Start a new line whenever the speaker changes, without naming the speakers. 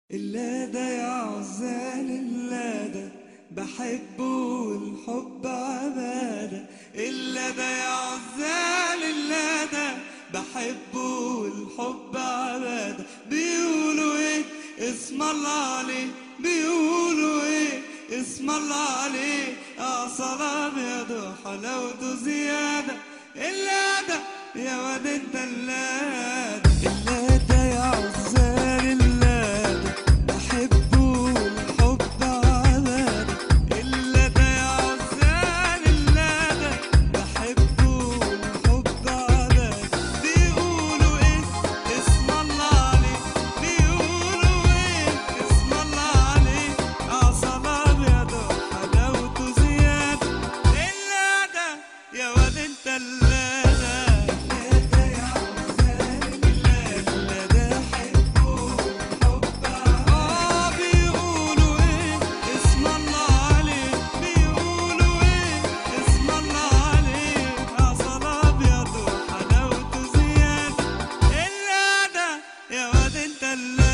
إلا ده يا عزال إلا ده بحبه والحب عبادة إلا ده يا عزال إلا ده بحبه والحب عبادة بيقولوا إيه اسم الله عليه بيقولوا إيه اسم الله عليه آه صلاة أبيض وحلاوته زيادة إلا ده يا واد انت إلا ده إلا ده يا عزال إلا ده بحبه والحب عبادة إلا ده يا عزال إلا ده بحبه والحب عبادة بيقولوا إيه اسم الله عليه بيقولوا إيه اسم الله عليه عسل أبيض وحلاوته زيادة إلا ده يا واد أنت إلا ده إلا ده يا عزال إلا إلا ده حبه والحب آه بيقولوا إيه اسم الله عليه بيقولوا إيه اسم الله عليه عسل أبيض وحلاوته زيادة إلا ده يا واد أنت إلا